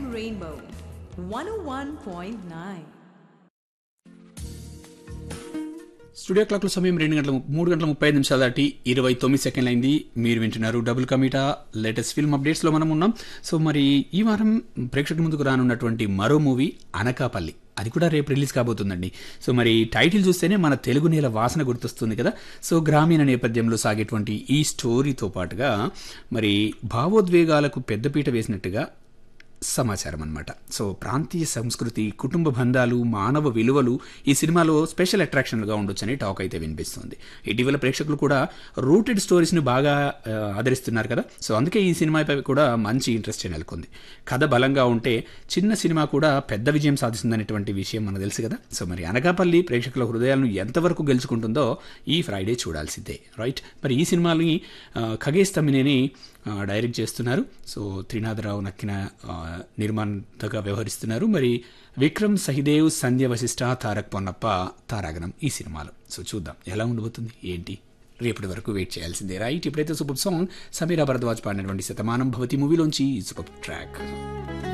Rainbow 101.9. Studio క్లాక్లో సమయం రెండు గంటల ము- మూడు గంటల ముప్పై ఐదు నిమిషాలు దాటి ఇరవై తొమ్మిది సెకండ్లు అయింది మీరు వింటున్నారు డబుల్ కమిటా లేటెస్ట్ ఫిల్మ్ అప్డేట్స్లో మనం ఉన్నాం సో మరి ఈ వారం ప్రేక్షకుల ముందుకు రానున్నటువంటి మరో మూవీ అనకాపల్లి అది కూడా రేపు రిలీజ్ కాబోతుందండి సో మరి టైటిల్ చూస్తేనే మన తెలుగు నేల వాసన గుర్తొస్తుంది కదా సో గ్రామీణ నేపథ్యంలో సాగేటువంటి ఈ స్టోరీతో పాటుగా మరి భావోద్వేగాలకు పెద్దపీట వేసినట్టుగా సమాచారం అన్నమాట సో ప్రాంతీయ సంస్కృతి కుటుంబ బంధాలు మానవ విలువలు ఈ సినిమాలో స్పెషల్ అట్రాక్షన్లుగా ఉండొచ్చని టాక్ అయితే వినిపిస్తుంది ఇటీవల ప్రేక్షకులు కూడా రూటెడ్ స్టోరీస్ని బాగా ఆ, ఆదరిస్తున్నారు కదా సో అందుకే ఈ సినిమాపై కూడా మంచి ఇంట్రెస్ట్ నెలకొంది కథ బలంగా ఉంటే చిన్న సినిమా కూడా పెద్ద విజయం సాధిస్తుందనేటువంటి విషయం మనకు తెలుసు కదా సో మరి అనకాపల్లి ప్రేక్షకుల హృదయాలను ఎంతవరకు గెలుచుకుంటుందో ఈ ఫ్రైడే చూడాల్సిందే రైట్ మరి ఈ సినిమాని ఆ, ఖగేష్ తమ్మినేని ఆ, డైరెక్ట్ చేస్తున్నారు సో త్రినాథరావు నక్కిన ఆ, నిర్మాతగా వ్యవహరిస్తున్నారు మరి విక్రమ్ సహిదేవ్ సంధ్య వశిష్ఠ తారక్ పొన్నప్ప తారాగణం ఈ సినిమాలో సో చూద్దాం ఎలా ఉండబోతుంది ఏంటి రేపటి వరకు వెయిట్ చేయాల్సిందే రైట్ ఇప్పుడైతే సూపర్ సాంగ్ సమీరా భరద్వాజ్ పాడినటువంటి శతమానం భవతి మూవీలోంచి సూపర్ ట్రాక్